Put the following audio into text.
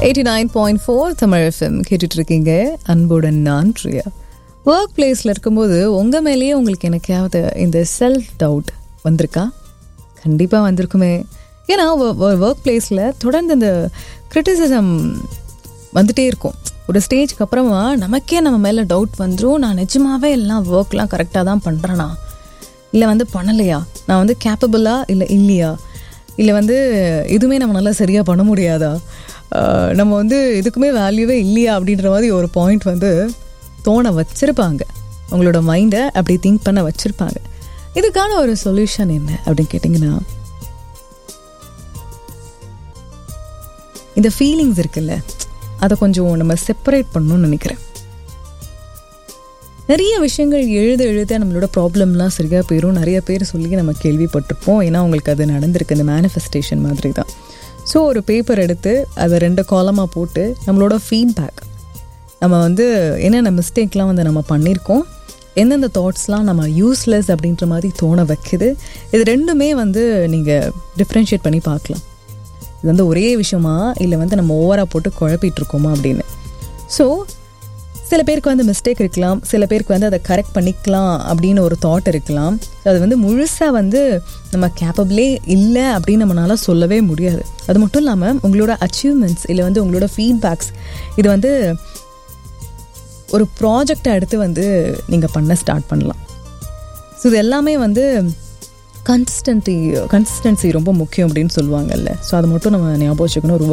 eighty nine point four Tamil FM கேட்டுட்டு இருக்கீங்க அன்புடன் நான் பிரியா ஒர்க் பிளேஸில் இருக்கும்போது உங்கள் மேலேயே உங்களுக்கு எனக்காவது இந்த செல்ஃப் டவுட் வந்திருக்கா கண்டிப்பாக வந்திருக்குமே ஏன்னா ஒர்க் பிளேஸில் தொடர்ந்து இந்த கிரிட்டிசிசம் வந்துட்டே இருக்கும் ஒரு ஸ்டேஜ்க்கு அப்புறமா நமக்கே நம்ம மேலே டவுட் வந்துடும் நான் நிஜமாவே எல்லாம் ஒர்க்லாம் கரெக்டாக தான் பண்ணுறேனா இல்லை வந்து பண்ணலையா நான் வந்து கேப்பபிளா இல்லை இல்லையா இல்லை வந்து எதுவுமே நம்மளால சரியாக பண்ண முடியாதா ஆஹ் நம்ம வந்து எதுக்குமே வேல்யூவே இல்லையா அப்படின்ற மாதிரி ஒரு பாயிண்ட் வந்து தோண வச்சிருப்பாங்க உங்களோட மைண்டை அப்படி திங்க் பண்ண வச்சிருப்பாங்க இதுக்கான ஒரு சொல்யூஷன் என்ன அப்படின்னு கேட்டிங்கன்னா இந்த ஃபீலிங்ஸ் இருக்குல்ல அதை கொஞ்சம் நம்ம செப்பரேட் பண்ணணும்னு நினைக்கிறேன் நிறைய விஷயங்கள் எழுத எழுத நம்மளோட ப்ராப்ளம்லாம் சரியாக போயிடும் நிறைய பேர் சொல்லி நம்ம கேள்விப்பட்டிருப்போம் ஏன்னா அவங்களுக்கு அது நடந்திருக்கு இந்த மேனிஃபெஸ்டேஷன் மாதிரி தான் ஸோ ஒரு பேப்பர் எடுத்து அதை ரெண்டு காலமாக போட்டு நம்மளோட ஃபீட்பேக் நம்ம வந்து என்னென்ன மிஸ்டேக்லாம் வந்து நம்ம பண்ணியிருக்கோம் எந்தெந்த தாட்ஸ்லாம் நம்ம யூஸ்லெஸ் அப்படின்ற மாதிரி தோண வைக்குது இது ரெண்டுமே வந்து நீங்கள் டிஃப்ரென்ஷியேட் பண்ணி பார்க்கலாம் இது வந்து ஒரே விஷயமா இல்லை வந்து நம்ம ஓவராக போட்டு குழப்பிட்டு இருக்கோமா அப்படின்னு ஸோ சில பேருக்கு வந்து மிஸ்டேக் இருக்கலாம் சில பேருக்கு வந்து அதை கரெக்ட் பண்ணிக்கலாம் அப்படின்னு ஒரு தாட் இருக்கலாம் அது வந்து முழுசாக வந்து நம்ம கேப்பபிளே இல்லை அப்படின்னு நம்மளால சொல்லவே முடியாது அது மட்டும் இல்லாமல் உங்களோட அச்சீவ்மெண்ட்ஸ் இல்லை வந்து உங்களோட ஃபீட்பேக்ஸ் இது வந்து ஒரு ப்ராஜெக்டை எடுத்து வந்து நீங்கள் பண்ண ஸ்டார்ட் பண்ணலாம் ஸோ இது எல்லாமே வந்து கன்சிஸ்டன்சி கன்சிஸ்டன்சி ரொம்ப முக்கியம் அப்படின்னு சொல்லுவாங்கல்ல ஸோ அதை மட்டும் நம்ம ஞாபகம் வச்சுக்கணும் ஒரு